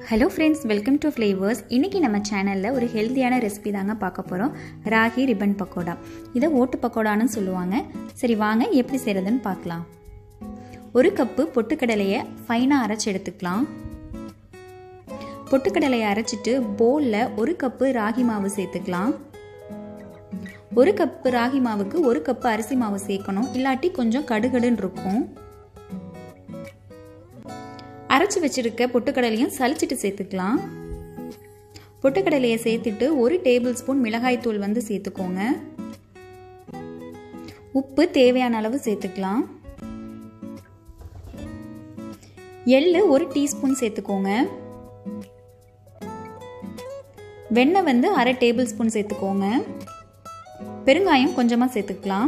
hello friends welcome to flavours இன்றைக்கி நம்ம சேனலில் ஒரு ஹெல்த்தியான ரெசிபி தாங்க பார்க்க போகிறோம் ராகி ரிப்பன் பக்கோடா இதை ஓட்டு பக்கோடான்னு சொல்லுவாங்க சரி வாங்க எப்படி செய்கிறதுன்னு பார்க்கலாம் ஒரு கப்பு பொட்டுக்கடலையை ஃபைனாக அரைச்சி எடுத்துக்கலாம் பொட்டுக்கடலையை அரைச்சிட்டு போலில் ஒரு கப்பு ராகி மாவு சேர்த்துக்கலாம் ஒரு கப்பு ராகி மாவுக்கு ஒரு கப்பு அரிசி மாவு சேர்க்கணும் இல்லாட்டி கொஞ்சம் கடுகடுன்னு இருக்கும் அரைச்சி வச்சிருக்க பொட்டுக்கடலையும் சலிச்சிட்டு சேர்த்துக்கலாம் பொட்டுக்கடலையை சேர்த்துட்டு ஒரு டேபிள் ஸ்பூன் மிளகாய் தூள் வந்து சேர்த்துக்கோங்க உப்பு தேவையான அளவு சேர்த்துக்கலாம் எள்ளு ஒரு டீஸ்பூன் சேர்த்துக்கோங்க வெண்ணெய் வந்து அரை டேபிள் ஸ்பூன் சேர்த்துக்கோங்க பெருங்காயம் கொஞ்சமாக சேர்த்துக்கலாம்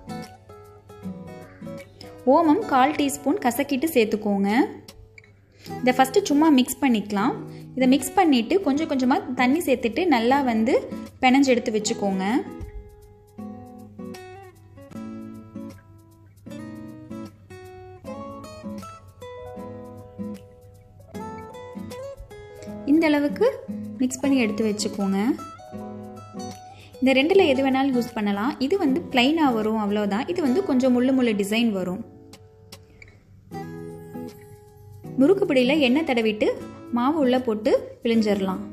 ஓமம் கால் டீஸ்பூன் கசக்கிட்டு சேர்த்துக்கோங்க இதை ஃபஸ்ட்டு சும்மா மிக்ஸ் பண்ணிக்கலாம் இதை மிக்ஸ் பண்ணிவிட்டு கொஞ்சம் கொஞ்சமாக தண்ணி சேர்த்துட்டு நல்லா வந்து பெனஞ்சு எடுத்து வச்சுக்கோங்க இந்த அளவுக்கு மிக்ஸ் பண்ணி எடுத்து வச்சுக்கோங்க இந்த ரெண்டில் எது வேணாலும் யூஸ் பண்ணலாம் இது வந்து பிளைனாக வரும் அவ்வளோதான் இது வந்து கொஞ்சம் முள்ளு முள்ளு டிசைன் வரும் முறுக்கு பிடியில் எண்ணெய் தடவிட்டு மாவு உள்ளே போட்டு பிழிஞ்சிடலாம்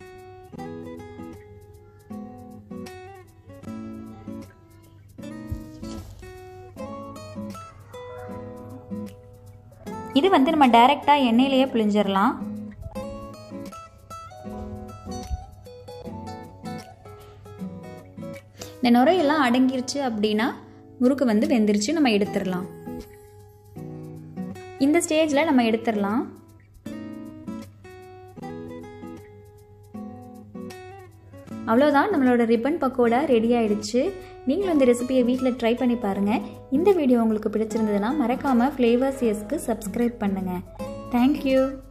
இது வந்து நம்ம டைரெக்டாக எண்ணெயிலேயே பிழிஞ்சிடலாம் இந்த நுரையெல்லாம் அடங்கிருச்சு அப்படின்னா முறுக்கு வந்து வெந்துருச்சு நம்ம எடுத்துடலாம் இந்த ஸ்டேஜில் நம்ம எடுத்துடலாம் அவ்வளோதான் நம்மளோட ரிப்பன் பக்கோடா ரெடி ஆயிடுச்சு நீங்களும் இந்த ரெசிபியை வீட்டில் ட்ரை பண்ணி பாருங்கள் இந்த வீடியோ உங்களுக்கு பிடிச்சிருந்ததுன்னா மறக்காமல் ஃப்ளேவர்ஸ் எஸ்க்கு சப்ஸ்கிரைப் பண்ணுங்கள் தேங்க்யூ